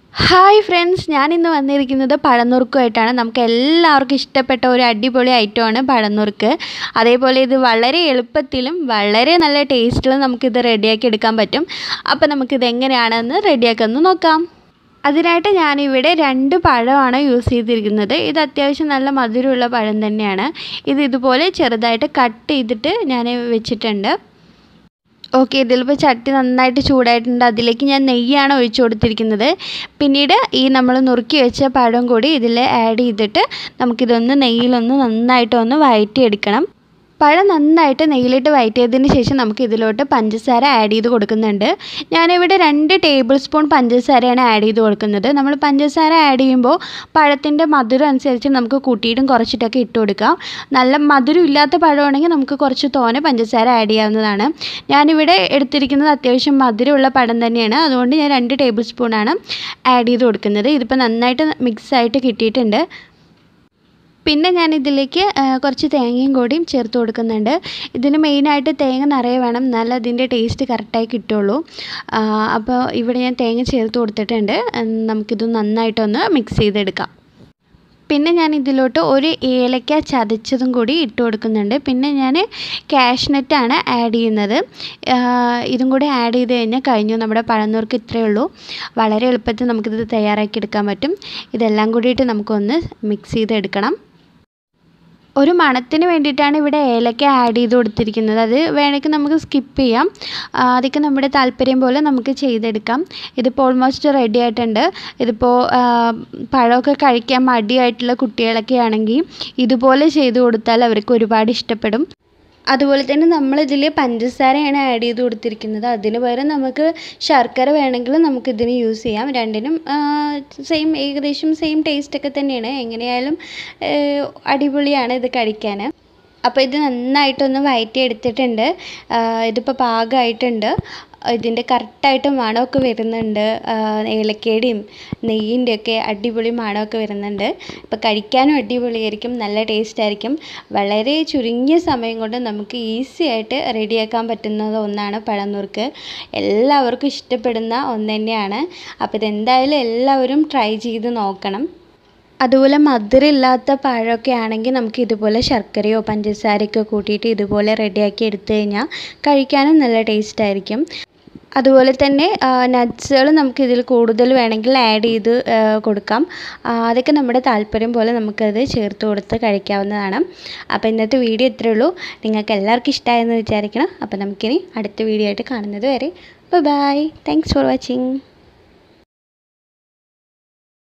hi friends ഞാൻ ഇന്ന് വന്നിരിക്കുന്നത് പഴനുറുക്കുമായിട്ടാണ് നമുക്ക് എല്ലാവർക്കും ഇഷ്ടപ്പെട്ട ഒരു അടിപൊളി ഐറ്റമാണ് പഴനുറുക്ക് അതേപോലെ ഇത് വളരെ എളുപ്പത്തിലും വളരെ നല്ല ടേസ്റ്റിലും നമുക്കിത് റെഡിയാക്കി എടുക്കാൻ പറ്റും അപ്പോൾ നമുക്കിത് എങ്ങനെയാണെന്ന് റെഡിയാക്കാമെന്ന് നോക്കാം അതിനായിട്ട് ഞാനിവിടെ രണ്ട് പഴമാണ് യൂസ് ചെയ്തിരിക്കുന്നത് ഇത് അത്യാവശ്യം നല്ല മധുരമുള്ള പഴം തന്നെയാണ് ഇത് ഇതുപോലെ ചെറുതായിട്ട് കട്ട് ചെയ്തിട്ട് ഞാൻ വെച്ചിട്ടുണ്ട് ഓക്കെ ഇതിലിപ്പോൾ ചട്ടി നന്നായിട്ട് ചൂടായിട്ടുണ്ട് അതിലേക്ക് ഞാൻ നെയ്യാണ് ഒഴിച്ചു കൊടുത്തിരിക്കുന്നത് പിന്നീട് ഈ നമ്മൾ നുറുക്കി വെച്ച പഴം കൂടി ഇതിൽ ആഡ് ചെയ്തിട്ട് നമുക്കിതൊന്ന് നെയ്യിലൊന്ന് നന്നായിട്ടൊന്ന് വഴറ്റിയെടുക്കണം പഴം നന്നായിട്ട് നെയ്യിലിട്ട് വഴറ്റിയതിന് ശേഷം നമുക്ക് ഇതിലോട്ട് പഞ്ചസാര ആഡ് ചെയ്ത് കൊടുക്കുന്നുണ്ട് ഞാനിവിടെ രണ്ട് ടേബിൾ സ്പൂൺ പഞ്ചസാരയാണ് ആഡ് ചെയ്ത് കൊടുക്കുന്നത് നമ്മൾ പഞ്ചസാര ആഡ് ചെയ്യുമ്പോൾ പഴത്തിൻ്റെ മധുരം അനുസരിച്ച് നമുക്ക് കൂട്ടിയിട്ടും കുറച്ചിട്ടൊക്കെ ഇട്ട് കൊടുക്കാം നല്ല മധുരം ഇല്ലാത്ത പഴമാണെങ്കിൽ നമുക്ക് കുറച്ച് തോനെ പഞ്ചസാര ആഡ് ചെയ്യാവുന്നതാണ് ഞാനിവിടെ എടുത്തിരിക്കുന്നത് അത്യാവശ്യം മധുരമുള്ള പഴം തന്നെയാണ് അതുകൊണ്ട് ഞാൻ രണ്ട് ടേബിൾ സ്പൂണാണ് ആഡ് ചെയ്ത് കൊടുക്കുന്നത് ഇതിപ്പോൾ നന്നായിട്ട് മിക്സായിട്ട് കിട്ടിയിട്ടുണ്ട് പിന്നെ ഞാൻ ഇതിലേക്ക് കുറച്ച് തേങ്ങയും കൂടിയും ചേർത്ത് കൊടുക്കുന്നുണ്ട് ഇതിന് മെയിനായിട്ട് തേങ്ങ നിറയെ വേണം എന്നാലേ അതിൻ്റെ ടേസ്റ്റ് കറക്റ്റായി കിട്ടുള്ളൂ അപ്പോൾ ഇവിടെ ഞാൻ തേങ്ങ ചേർത്ത് കൊടുത്തിട്ടുണ്ട് നമുക്കിത് നന്നായിട്ടൊന്ന് മിക്സ് ചെയ്തെടുക്കാം പിന്നെ ഞാൻ ഇതിലോട്ട് ഒരു ഏലക്ക ചതച്ചതും കൂടി ഇട്ട് കൊടുക്കുന്നുണ്ട് പിന്നെ ഞാൻ കാഷ്നട്ടാണ് ആഡ് ചെയ്യുന്നത് ഇതും കൂടി ആഡ് ചെയ്ത് കഴിഞ്ഞാൽ കഴിഞ്ഞു നമ്മുടെ പഴന്നൂർക്ക് ഇത്രയേ ഉള്ളൂ വളരെ എളുപ്പത്തിൽ നമുക്കിത് തയ്യാറാക്കി എടുക്കാൻ പറ്റും ഇതെല്ലാം കൂടിയിട്ട് നമുക്കൊന്ന് മിക്സ് ചെയ്തെടുക്കണം ഒരു മണത്തിന് വേണ്ടിയിട്ടാണ് ഇവിടെ ഏലക്ക ആഡ് ചെയ്ത് കൊടുത്തിരിക്കുന്നത് അത് വേണമെങ്കിൽ നമുക്ക് സ്കിപ്പ് ചെയ്യാം അതൊക്കെ നമ്മുടെ താല്പര്യം പോലെ നമുക്ക് ചെയ്തെടുക്കാം ഇതിപ്പോൾ ഓൾമോസ്റ്റ് റെഡി ആയിട്ടുണ്ട് ഇതിപ്പോൾ പഴമൊക്കെ കഴിക്കാൻ മടിയായിട്ടുള്ള കുട്ടികളൊക്കെ ആണെങ്കിൽ ഇതുപോലെ ചെയ്ത് കൊടുത്താൽ അവർക്ക് ഒരുപാട് ഇഷ്ടപ്പെടും അതുപോലെ തന്നെ നമ്മളിതിൽ പഞ്ചസാരയാണ് ആഡ് ചെയ്ത് കൊടുത്തിരിക്കുന്നത് അതിന് പകരം നമുക്ക് ശർക്കര വേണമെങ്കിൽ നമുക്കിതിന് യൂസ് ചെയ്യാം രണ്ടിനും സെയിം ഏകദേശം സെയിം ടേസ്റ്റൊക്കെ തന്നെയാണ് എങ്ങനെയായാലും അടിപൊളിയാണ് ഇത് കഴിക്കാൻ അപ്പോൾ ഇത് നന്നായിട്ടൊന്ന് വഴറ്റി എടുത്തിട്ടുണ്ട് ഇതിപ്പോൾ പാകമായിട്ടുണ്ട് ഇതിൻ്റെ കറക്റ്റായിട്ട് മണമൊക്കെ വരുന്നുണ്ട് ഏലക്കയുടെയും നെയ്യിൻ്റെയൊക്കെ അടിപൊളി മണമൊക്കെ വരുന്നുണ്ട് ഇപ്പോൾ കഴിക്കാനും അടിപൊളിയായിരിക്കും നല്ല ടേസ്റ്റ് ആയിരിക്കും വളരെ ചുരുങ്ങിയ സമയം കൊണ്ട് നമുക്ക് ഈസി ആയിട്ട് റെഡിയാക്കാൻ പറ്റുന്ന ഒന്നാണ് പഴനുറുക്ക് എല്ലാവർക്കും ഇഷ്ടപ്പെടുന്ന ഒന്ന് തന്നെയാണ് അപ്പോൾ ഇതെന്തായാലും എല്ലാവരും ട്രൈ ചെയ്ത് നോക്കണം അതുപോലെ മധുരമില്ലാത്ത പഴമൊക്കെ ആണെങ്കിൽ നമുക്ക് ഇതുപോലെ ശർക്കരയോ പഞ്ചസാരയൊക്കെ കൂട്ടിയിട്ട് ഇതുപോലെ റെഡിയാക്കി എടുത്തു കഴിഞ്ഞാൽ കഴിക്കാനും നല്ല ടേസ്റ്റ് ആയിരിക്കും അതുപോലെ തന്നെ നട്ട്സുകൾ നമുക്ക് ഇതിൽ കൂടുതൽ വേണമെങ്കിൽ ആഡ് ചെയ്ത് കൊടുക്കാം അതൊക്കെ നമ്മുടെ താല്പര്യം പോലെ നമുക്കത് ചേർത്ത് കൊടുത്ത് കഴിക്കാവുന്നതാണ് അപ്പോൾ ഇന്നത്തെ വീഡിയോ ഇത്രയേ ഉള്ളൂ നിങ്ങൾക്ക് എല്ലാവർക്കും ഇഷ്ടമായെന്ന് വിചാരിക്കണം അപ്പോൾ നമുക്കിനി അടുത്ത വീഡിയോ ആയിട്ട് കാണുന്നത് വരെ ബൈ താങ്ക്സ് ഫോർ വാച്ചിങ്